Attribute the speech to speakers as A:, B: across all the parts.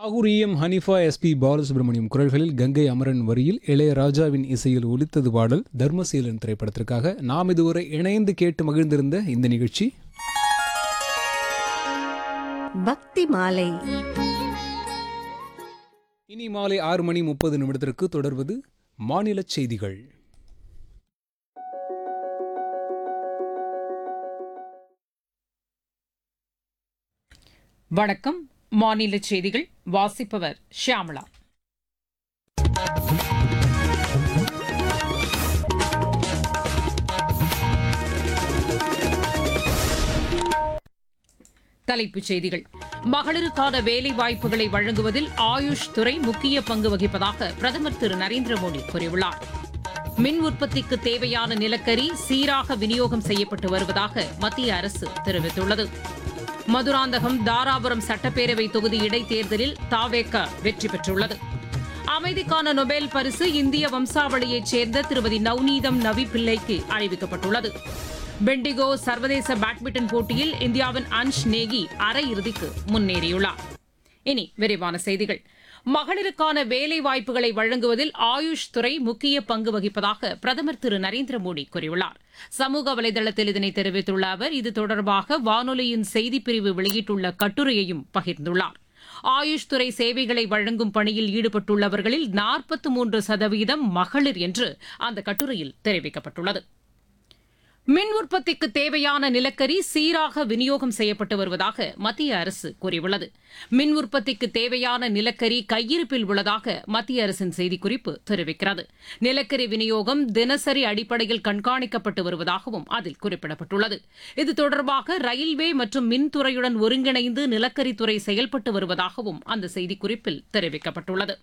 A: ஆகுரியம் Hanifa SP Balasubramaniam குரல்களில் கங்கை அமரன் வரியில் இளையராஜாவின் இசையில் ஒலித்தது பாடல் தர்மசீலன் திரைப்படத்திற்காக நாம் இதுவரை இணைந்து கேட்டு மகிழ்ந்திருந்த இந்த நிகழ்ச்சி
B: பக்தி மாலை
A: இனி மாலை ஆறு மணி முப்பது நிமிடத்திற்கு தொடர்வது மாநில செய்திகள்
C: வணக்கம் மாநில செய்திகள் வாசிப்பவர் ஷியாமளா தலைப்புச் செய்திகள் மகளிருக்கான வேலை வாய்ப்புகளை வழங்குவதில் ஆயுஷ் துறை முக்கிய பங்கு வகிப்பதாக பிரதமர் திரு நரேந்திர மோடி கூறியுள்ளார் மின் உற்பத்திக்கு தேவையான நிலக்கரி சீராக விநியோகம் செய்யப்பட்டு வருவதாக மத்திய அரசு தெரிவித்துள்ளது மதுராந்தகம் தாராபுரம் சட்டப்பேரவை தொகுதி இடைத்தேர்தலில் தாவேக வெற்றி பெற்றுள்ளது அமைதிக்கான நொபேல் பரிசு இந்திய வம்சாவளியைச் சேர்ந்த திருமதி நவ்நீதம் நவி பிள்ளைக்கு அறிவிக்கப்பட்டுள்ளது பெண்டிகோ சர்வதேச பேட்மிண்டன் போட்டியில் இந்தியாவின் அன்ஷ் நேகி அரையிறுதிக்கு முன்னேறியுள்ளார் இனி விரிவான செய்திகள் மகளிருக்கான வேலை வாய்ப்புகளை வழங்குவதில் ஆயுஷ் துறை முக்கிய பங்கு வகிப்பதாக பிரதமர் திரு நரேந்திர மோடி கூறியுள்ளார் சமூக வலைதளத்தில் இதனை தெரிவித்துள்ள அவர் இது தொடர்பாக வானொலியின் செய்திப்பிரிவு வெளியிட்டுள்ள கட்டுரையையும் பகிர்ந்துள்ளார் ஆயுஷ் துறை சேவைகளை வழங்கும் பணியில் ஈடுபட்டுள்ளவர்களில் நாற்பத்தி மூன்று சதவீதம் மகளிர் என்று அந்த கட்டுரையில் தெரிவிக்கப்பட்டுள்ளது மின் உற்பத்திக்கு தேவையான நிலக்கரி சீராக விநியோகம் செய்யப்பட்டு வருவதாக மத்திய அரசு கூறியுள்ளது மின் உற்பத்திக்கு தேவையான நிலக்கரி கையிருப்பில் உள்ளதாக மத்திய அரசின் செய்திக்குறிப்பு தெரிவிக்கிறது நிலக்கரி விநியோகம் தினசரி அடிப்படையில் கண்காணிக்கப்பட்டு வருவதாகவும் அதில் குறிப்பிடப்பட்டுள்ளது இது தொடர்பாக ரயில்வே மற்றும் மின்துறையுடன் ஒருங்கிணைந்து நிலக்கரித்துறை செயல்பட்டு வருவதாகவும் அந்த செய்திக்குறிப்பில் தெரிவிக்கப்பட்டுள்ளது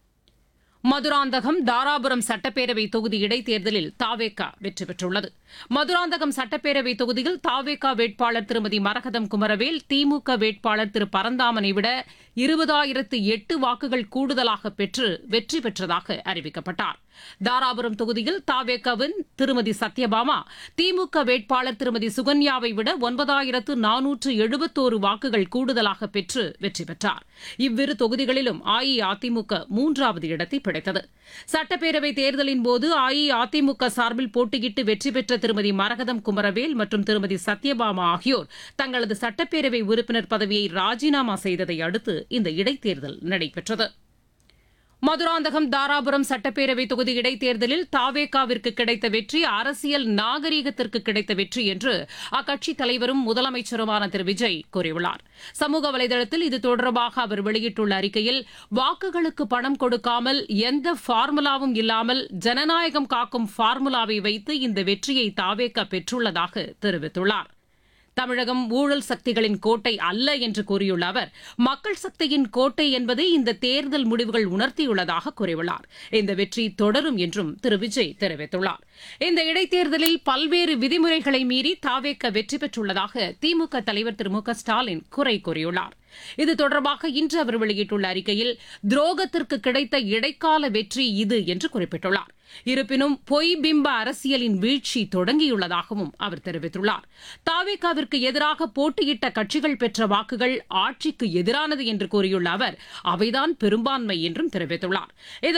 C: மதுராந்தகம் தாராபுரம் சட்டப்பேரவை தொகுதி இடைத்தேர்தலில் தாவேகா வெற்றி பெற்றுள்ளது மதுராந்தகம் சட்டப்பேரவை தொகுதியில் தாவேகா வேட்பாளர் திருமதி மரகதம் குமரவேல் திமுக வேட்பாளர் திரு பரந்தாமனை விட இருபதாயிரத்து எட்டு வாக்குகள் கூடுதலாக பெற்று வெற்றி பெற்றதாக அறிவிக்கப்பட்டார் தாராபுரம் தொகுதியில் தாவேகாவின் திருமதி சத்யபாமா திமுக வேட்பாளர் திருமதி சுகன்யாவை விட ஒன்பதாயிரத்து நானூற்று எழுபத்தோரு வாக்குகள் கூடுதலாக பெற்று வெற்றி பெற்றார் இவ்விரு தொகுதிகளிலும் அஇஅதிமுக மூன்றாவது இடத்தை பிடித்தது சட்டப்பேரவை தேர்தலின் போது அஇஅதிமுக சார்பில் போட்டியிட்டு வெற்றி பெற்ற திருமதி மரகதம் குமரவேல் மற்றும் திருமதி சத்யபாமா ஆகியோர் தங்களது சட்டப்பேரவை உறுப்பினர் பதவியை ராஜினாமா செய்ததை அடுத்து இந்த இடைத்தேர்தல் நடைபெற்றது மதுராந்தகம் தாராபுரம் சட்டப்பேரவை தொகுதி இடைத்தேர்தலில் தாவேகாவிற்கு கிடைத்த வெற்றி அரசியல் நாகரீகத்திற்கு கிடைத்த வெற்றி என்று அக்கட்சித் தலைவரும் முதலமைச்சருமான திரு விஜய் கூறியுள்ளார் சமூக வலைதளத்தில் இது தொடர்பாக அவர் வெளியிட்டுள்ள அறிக்கையில் வாக்குகளுக்கு பணம் கொடுக்காமல் எந்த ஃபார்முலாவும் இல்லாமல் ஜனநாயகம் காக்கும் ஃபார்முலாவை வைத்து இந்த வெற்றியை தாவேகா பெற்றுள்ளதாக தெரிவித்துள்ளார் தமிழகம் ஊழல் சக்திகளின் கோட்டை அல்ல என்று கூறியுள்ள அவர் மக்கள் சக்தியின் கோட்டை என்பதை இந்த தேர்தல் முடிவுகள் உணர்த்தியுள்ளதாக கூறியுள்ளார் இந்த வெற்றி தொடரும் என்றும் திரு விஜய் தெரிவித்துள்ளார் இந்த இடைத்தேர்தலில் பல்வேறு விதிமுறைகளை மீறி தாவேக்க வெற்றி பெற்றுள்ளதாக திமுக தலைவர் திரு மு க ஸ்டாலின் குறை கூறியுள்ளார் இது தொடர்பாக இன்று அவர் வெளியிட்டுள்ள அறிக்கையில் துரோகத்திற்கு கிடைத்த இடைக்கால வெற்றி இது என்று குறிப்பிட்டுள்ளார் இருப்பினும் பொய் பிம்ப அரசியலின் வீழ்ச்சி தொடங்கியுள்ளதாகவும் அவர் தெரிவித்துள்ளார் தாவேகாவிற்கு எதிராக போட்டியிட்ட கட்சிகள் பெற்ற வாக்குகள் ஆட்சிக்கு எதிரானது என்று கூறியுள்ள அவர் அவைதான் பெரும்பான்மை என்றும் தெரிவித்துள்ளார்